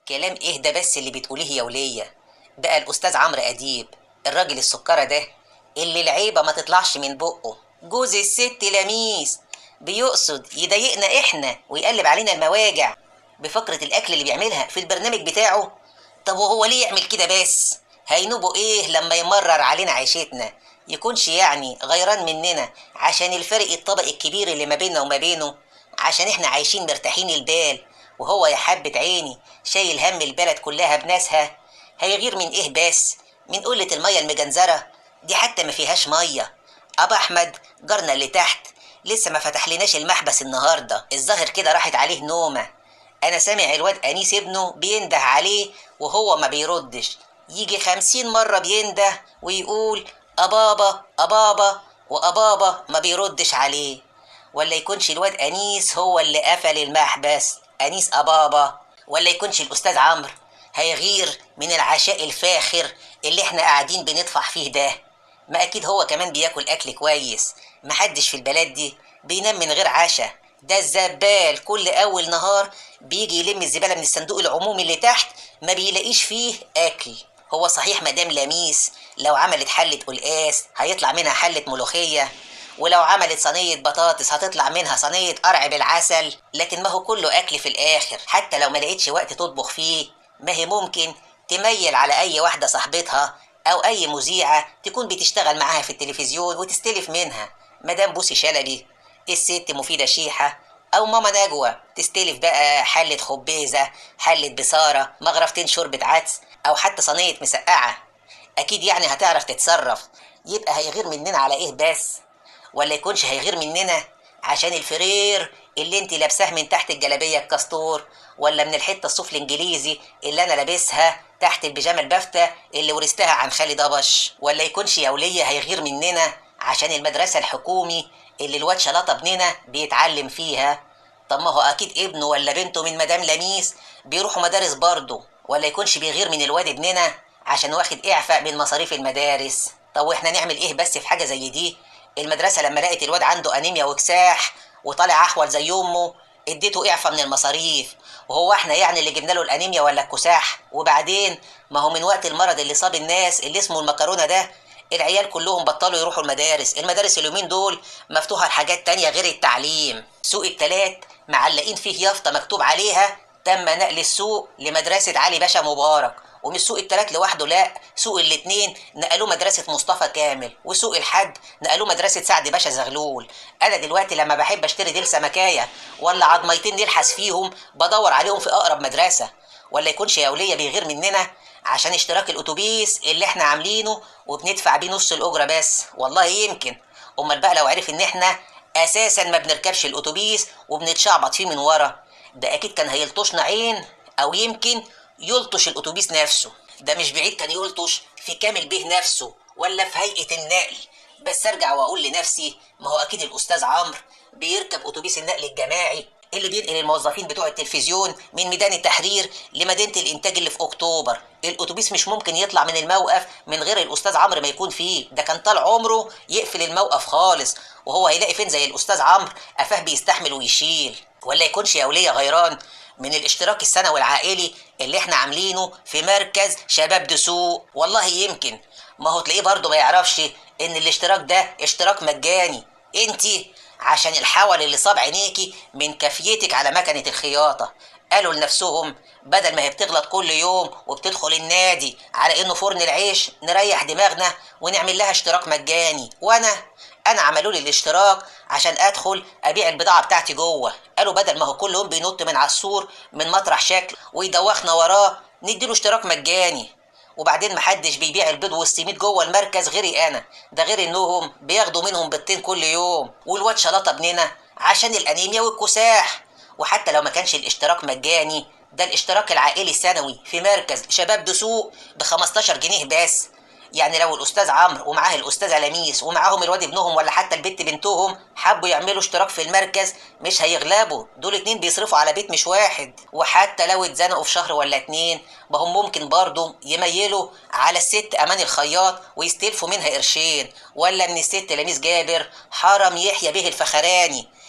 كلام ايه ده بس اللي بتقوليه يا ولية بقى الأستاذ عمرو أديب الراجل السكرة ده اللي العيبة ما تطلعش من بقه جوز الست لميس بيقصد يضايقنا احنا ويقلب علينا المواجع بفقرة الأكل اللي بيعملها في البرنامج بتاعه طب وهو ليه يعمل كده بس هينوبه ايه لما يمرر علينا عيشتنا يكونش يعني غيران مننا عشان الفرق الطبقي الكبير اللي ما بيننا وما بينه عشان احنا عايشين مرتاحين البال وهو يا حبة عيني شايل هم البلد كلها بناسها هيغير من ايه بس من قلة المية المجنزرة دي حتى ما فيهاش مية أبا أحمد جارنا اللي تحت لسه ما فتح لناش المحبس النهاردة الظاهر كده راحت عليه نومة أنا سامع الواد أنيس ابنه بينده عليه وهو ما بيردش يجي خمسين مرة بينده ويقول أبابا أبابا وأبابا ما بيردش عليه ولا يكونش الواد أنيس هو اللي قفل المحبس أنيس أبابا ولا يكونش الأستاذ عمرو هيغير من العشاء الفاخر اللي احنا قاعدين بندفع فيه ده ما أكيد هو كمان بياكل أكل كويس محدش في البلد دي بينام من غير عشاء ده الزبال كل أول نهار بيجي يلم الزبالة من الصندوق العمومي اللي تحت ما بيلاقيش فيه أكل هو صحيح مدام لميس لو عملت حلة قلقاس هيطلع منها حلة ملوخية ولو عملت صينية بطاطس هتطلع منها صينية قرع بالعسل لكن ما هو كله أكل في الآخر حتى لو ما لقيتش وقت تطبخ فيه ما هي ممكن تميل على أي واحدة صاحبتها أو أي مذيعة تكون بتشتغل معاها في التلفزيون وتستلف منها مدام بوسي شلبي الست مفيدة شيحة أو ماما نجوى تستلف بقى حلة خبيزة حلة بصارة مغرفتين شوربة عدس أو حتى صينية مسقعة أكيد يعني هتعرف تتصرف يبقى هيغير مننا على إيه بس ولا يكونش هيغير مننا عشان الفرير اللي انت لابساه من تحت الجلابية الكستور ولا من الحتة الصوف الانجليزي اللي انا لابسها تحت البيجامة البافتة اللي ورثتها عن خالي دبش ولا يكونش يا ولية هيغير مننا عشان المدرسة الحكومي اللي الواد شلاطة ابننا بيتعلم فيها طب ما هو اكيد ابنه ولا بنته من مدام لميس بيروحوا مدارس برضه ولا يكونش بيغير من الواد ابننا عشان واخد اعفاء من مصاريف المدارس طب واحنا نعمل ايه بس في حاجة زي دي المدرسة لما لقت الواد عنده أنيميا وكساح وطالع أحول زي أمه اديته إعفاء من المصاريف وهو احنا يعني اللي جبنا له الأنيميا ولا الكساح وبعدين ما هو من وقت المرض اللي صاب الناس اللي اسمه المكرونة ده العيال كلهم بطلوا يروحوا المدارس المدارس اليومين دول مفتوحة لحاجات تانية غير التعليم سوق التلات معلقين فيه يافطة مكتوب عليها تم نقل السوق لمدرسة علي باشا مبارك ومش سوق التلات لوحده لا سوق الاتنين نقلوه مدرسة مصطفى كامل وسوق الحد نقلوه مدرسة سعد باشا زغلول أنا دلوقتي لما بحب أشتري ديل سمكاية ولا عضميتين نلحس فيهم بدور عليهم في أقرب مدرسة ولا يكونش يا ولية بيغير مننا عشان اشتراك الأتوبيس اللي احنا عاملينه وبندفع بيه نص الأجرة بس والله يمكن أمال بقى لو عرف إن احنا أساسا ما بنركبش الأتوبيس وبنتشعبط فيه من ورا ده أكيد كان هيلطشنا عين أو يمكن يلطش الاتوبيس نفسه ده مش بعيد كان يلطش في كامل به نفسه ولا في هيئه النقل بس ارجع واقول لنفسي ما هو اكيد الاستاذ عمرو بيركب اتوبيس النقل الجماعي اللي بينقل الموظفين بتوع التلفزيون من ميدان التحرير لمدينه الانتاج اللي في اكتوبر الاتوبيس مش ممكن يطلع من الموقف من غير الاستاذ عمرو ما يكون فيه ده كان طال عمره يقفل الموقف خالص وهو هيلاقي فين زي الاستاذ عمرو قفاه بيستحمل ويشيل ولا يكونش يا وليه غيران من الاشتراك السنوي العائلي اللي احنا عاملينه في مركز شباب دسوق والله يمكن ما هو تلاقيه برضه ما يعرفش ان الاشتراك ده اشتراك مجاني انتي عشان الحول اللي صاب عينيكي من كفيتك على مكنة الخياطة قالوا لنفسهم بدل ما هي بتغلط كل يوم وبتدخل النادي على انه فرن العيش نريح دماغنا ونعمل لها اشتراك مجاني وانا انا عملوا لي الاشتراك عشان ادخل ابيع البضاعه بتاعتي جوه قالوا بدل ما هو كل يوم بينط من على السور من مطرح شكل ويدوخنا وراه نديله اشتراك مجاني وبعدين محدش بيبيع البيض والسميد جوه المركز غيري انا ده غير انهم بياخدوا منهم بيضتين كل يوم والواد شلاطه ابننا عشان الانيميا والكساح وحتى لو ما كانش الاشتراك مجاني ده الاشتراك العائلي السنوي في مركز شباب دسوق ب 15 جنيه بس يعني لو الاستاذ عمرو ومعاه الاستاذه لميس ومعاهم الواد ابنهم ولا حتى البت بنتهم حبوا يعملوا اشتراك في المركز مش هيغلبوا دول اتنين بيصرفوا على بيت مش واحد وحتى لو اتزنقوا في شهر ولا اتنين ما هم ممكن برضه يميلوا على الست امان الخياط ويستلفوا منها قرشين ولا من الست لميس جابر حرم يحيى به الفخراني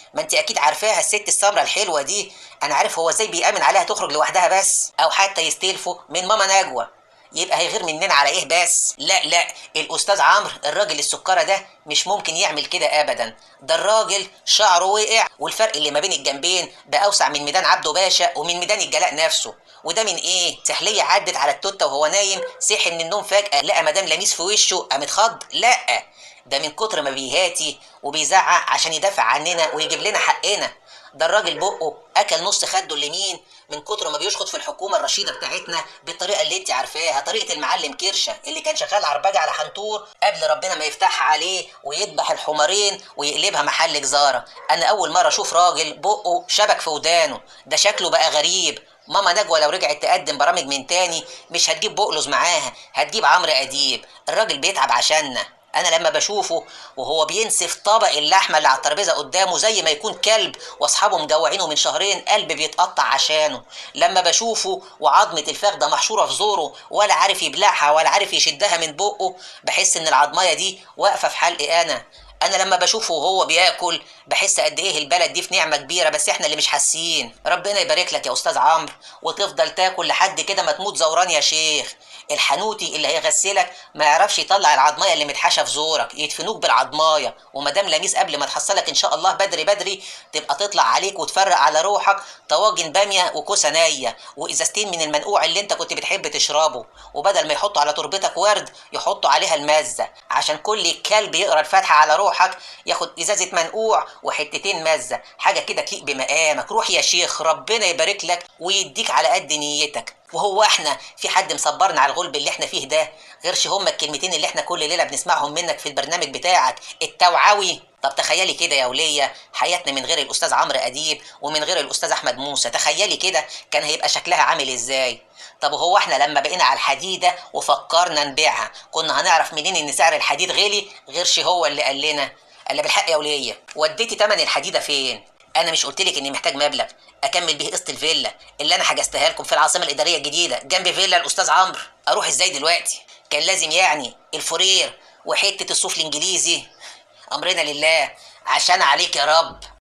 ما انت اكيد عارفاها الست السمراء الحلوه دي انا عارف هو ازاي بيامن عليها تخرج لوحدها بس او حتى يستلفوا من ماما نجوى يبقى هيغير مننا على ايه بس لا لا الاستاذ عمرو الراجل السكره ده مش ممكن يعمل كده ابدا ده الراجل شعره وقع والفرق اللي ما بين الجنبين بقى اوسع من ميدان عبده باشا ومن ميدان الجلاء نفسه وده من ايه سحليه عدت على التوته وهو نايم صحي من النوم فجاه لقى مدام لميس في وشه قام اتخض لا ده من كتر ما بيهاتي وبيزعق عشان يدافع عننا ويجيب لنا حقنا ده الراجل بقه اكل نص خده اليمين من كتر ما بيشخط في الحكومه الرشيده بتاعتنا بالطريقه اللي انت عارفاها طريقه المعلم كرشه اللي كان شغال عربجه على حنطور قبل ربنا ما يفتحها عليه ويذبح الحمارين ويقلبها محل جزاره انا اول مره اشوف راجل بقه شبك في ودانه ده شكله بقى غريب ماما نجوى لو رجعت تقدم برامج من تاني مش هتجيب بقلز معاها هتجيب عمرو اديب الراجل بيتعب عشاننا انا لما بشوفه وهو بينسف طبق اللحمه اللي على الترابيزه قدامه زي ما يكون كلب واصحابه مجوعينه من شهرين قلبي بيتقطع عشانه لما بشوفه وعظمه الفخده محشوره في زوره ولا عارف يبلعها ولا عارف يشدها من بقه بحس ان العظمايه دي واقفه في حلقي انا انا لما بشوفه وهو بياكل بحس قد ايه البلد دي في نعمه كبيره بس احنا اللي مش حاسين ربنا يبارك لك يا استاذ عمرو وتفضل تاكل لحد كده ما تموت زوران يا شيخ الحنوتي اللي هيغسلك ما يعرفش يطلع العضمايه اللي متحشه في زورك يدفنوك بالعضمايه ومدام لميس قبل ما تحصلك ان شاء الله بدري بدري تبقى تطلع عليك وتفرق على روحك طواجن باميه وكوسه نيه وازازتين من المنقوع اللي انت كنت بتحب تشربه وبدل ما يحطوا على تربتك ورد يحطوا عليها المزه عشان كل كلب يقرا الفاتحه على روحك ياخد ازازه منقوع وحتتين مزه حاجه كده تليق بمقامك روح يا شيخ ربنا يبارك لك ويديك على قد نيتك وهو احنا في حد مصبرنا على الغلب اللي احنا فيه ده غيرش هما الكلمتين اللي احنا كل ليله بنسمعهم منك في البرنامج بتاعك التوعوي طب تخيلي كده يا ولية حياتنا من غير الأستاذ عمرو أديب ومن غير الأستاذ أحمد موسى تخيلي كده كان هيبقى شكلها عامل إزاي طب وهو احنا لما بقينا على الحديدة وفكرنا نبيعها كنا هنعرف منين إن سعر الحديد غلي غيرش هو اللي قال لنا قال بالحق يا ولية وديتي تمن الحديدة فين انا مش قلت لك اني محتاج مبلغ اكمل بيه قسط الفيلا اللي انا حجزتها لكم في العاصمه الاداريه الجديده جنب فيلا الاستاذ عمرو اروح ازاي دلوقتي كان لازم يعني الفورير وحته الصوف الانجليزي امرنا لله عشان عليك يا رب